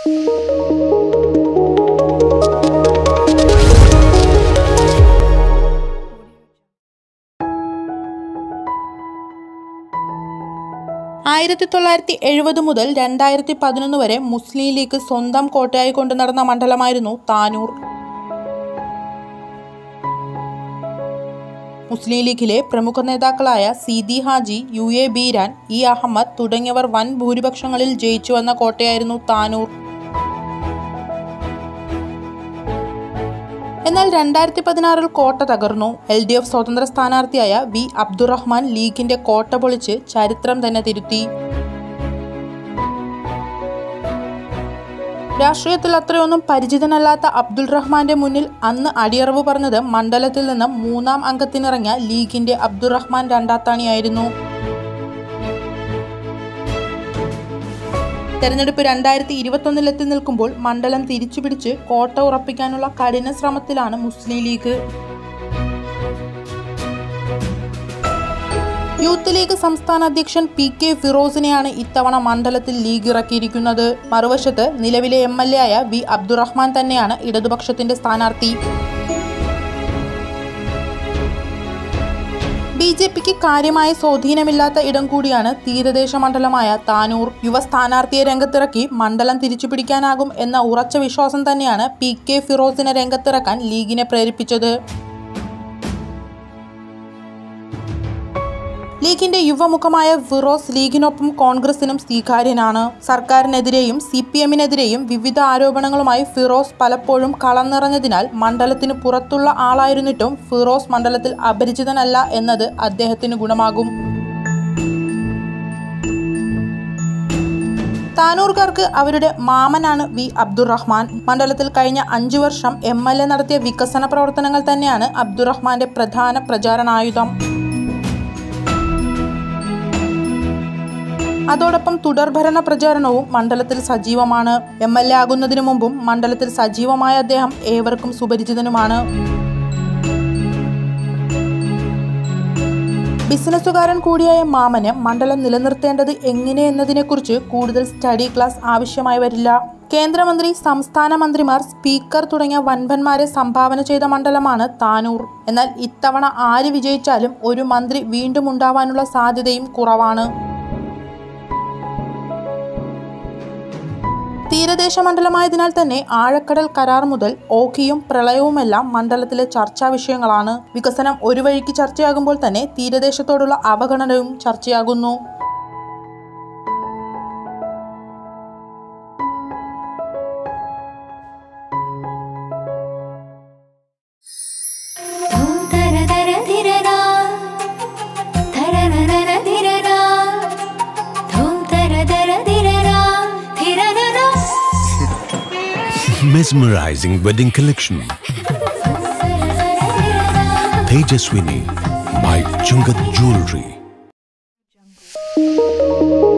ആയിരത്തി തൊള്ളായിരത്തി എഴുപത് മുതൽ രണ്ടായിരത്തി പതിനൊന്ന് വരെ മുസ്ലിം ലീഗ് സ്വന്തം കോട്ടയായി കൊണ്ടു നടന്ന മണ്ഡലമായിരുന്നു താനൂർ മുസ്ലിം ലീഗിലെ പ്രമുഖ നേതാക്കളായ Seethi Haji U A Beeran E Ahmed തുടങ്ങിയവർ വൻ ഭൂരിപക്ഷങ്ങളിൽ ജയിച്ചു വന്ന കോട്ടയായിരുന്നു താനൂർ എന്നാൽ രണ്ടായിരത്തി പതിനാറിൽ കോട്ട തകർന്നു എൽ ഡി എഫ് സ്വതന്ത്ര സ്ഥാനാർത്ഥിയായ വി അബ്ദുറഹ്മാൻ ലീഗിന്റെ കോട്ട പൊളിച്ച് ചരിത്രം തന്നെ തിരുത്തി രാഷ്ട്രീയത്തിൽ അത്രയൊന്നും പരിചിതനല്ലാത്ത അബ്ദുൾ റഹ്മാന്റെ മുന്നിൽ അന്ന് അടിയറവ് പറഞ്ഞത് മണ്ഡലത്തിൽ നിന്ന് മൂന്നാം അംഗത്തിനിറങ്ങിയ ലീഗിന്റെ അബ്ദുറഹ്മാൻ രണ്ടാത്താണിയായിരുന്നു തെരഞ്ഞെടുപ്പ് രണ്ടായിരത്തി ഇരുപത്തൊന്നിലെത്തി നിൽക്കുമ്പോൾ മണ്ഡലം തിരിച്ചുപിടിച്ച് കോട്ട ഉറപ്പിക്കാനുള്ള കഠിന ശ്രമത്തിലാണ് മുസ്ലിം ലീഗ് യൂത്ത് ലീഗ് സംസ്ഥാന അധ്യക്ഷൻ പി കെ ഫിറോസിനെയാണ് ഇത്തവണ മണ്ഡലത്തിൽ ലീഗ് ഇറക്കിയിരിക്കുന്നത് മറുവശത്ത് നിലവിലെ എം എൽ എ ആയ വി അബ്ദുറഹ്മാൻ തന്നെയാണ് ഇടതുപക്ഷത്തിന്റെ സ്ഥാനാർത്ഥി ബി ജെ പിക്ക് കാര്യമായ സ്വാധീനമില്ലാത്ത ഇടം കൂടിയാണ് തീരദേശ മണ്ഡലമായ താനൂർ യുവ സ്ഥാനാർത്ഥിയെ രംഗത്തിറക്കി മണ്ഡലം തിരിച്ചുപിടിക്കാനാകും എന്ന ഉറച്ച വിശ്വാസം തന്നെയാണ് പി കെ ഫിറോസിനെ രംഗത്തിറക്കാൻ ലീഗിനെ പ്രേരിപ്പിച്ചത് ലീഗിന്റെ യുവമുഖമായ ഫിറോസ് ലീഗിനൊപ്പം കോൺഗ്രസിനും സ്വീകാര്യനാണ് സർക്കാരിനെതിരെയും സി പി എമ്മിനെതിരെയും വിവിധ ആരോപണങ്ങളുമായി ഫിറോസ് പലപ്പോഴും കളം നിറഞ്ഞതിനാൽ മണ്ഡലത്തിന് പുറത്തുള്ള ആളായിരുന്നിട്ടും ഫിറോസ് മണ്ഡലത്തിൽ അപരിചിതനല്ല എന്നത് അദ്ദേഹത്തിന് ഗുണമാകും താനൂർക്കാർക്ക് അവരുടെ മാമനാണ് വി അബ്ദുറഹ്മാൻ മണ്ഡലത്തിൽ കഴിഞ്ഞ അഞ്ചു വർഷം എം എൽ എ നടത്തിയ വികസന പ്രവർത്തനങ്ങൾ തന്നെയാണ് അബ്ദുറഹ്മാന്റെ പ്രധാന പ്രചാരണായുധം അതോടൊപ്പം തുടർഭരണ പ്രചാരണവും മണ്ഡലത്തിൽ സജീവമാണ് എം എൽ എ ആകുന്നതിനു മുമ്പും മണ്ഡലത്തിൽ സജീവമായ അദ്ദേഹം ഏവർക്കും സുപരിചിതനുമാണ് ബിസിനസ്സുകാരൻ കൂടിയായ മാമന് മണ്ഡലം നിലനിർത്തേണ്ടത് എങ്ങനെയെന്നതിനെക്കുറിച്ച് കൂടുതൽ സ്റ്റഡി ക്ലാസ് ആവശ്യമായി വരില്ല കേന്ദ്രമന്ത്രി സംസ്ഥാന മന്ത്രിമാർ സ്പീക്കർ തുടങ്ങിയ വൻപന്മാരെ സംഭാവന ചെയ്ത മണ്ഡലമാണ് താനൂർ എന്നാൽ ഇത്തവണ ആര് വിജയിച്ചാലും ഒരു മന്ത്രി വീണ്ടും ഉണ്ടാവാനുള്ള സാധ്യതയും കുറവാണ് തീരദേശ മണ്ഡലമായതിനാൽ തന്നെ ആഴക്കടൽ കരാർ മുതൽ ഓഖിയും പ്രളയവുമെല്ലാം മണ്ഡലത്തിലെ ചർച്ചാ വിഷയങ്ങളാണ് വികസനം ഒരു വഴിക്ക് ചർച്ചയാകുമ്പോൾ തന്നെ തീരദേശത്തോടുള്ള അവഗണനയും ചർച്ചയാകുന്നു ധൂം തര തര ധിരരാ ധരരരര ധിരരാ ധൂം തര തര ധിരരാ ധിരരരാ Mesmerizing wedding collection. Tejaswini by Chungat Jewelry.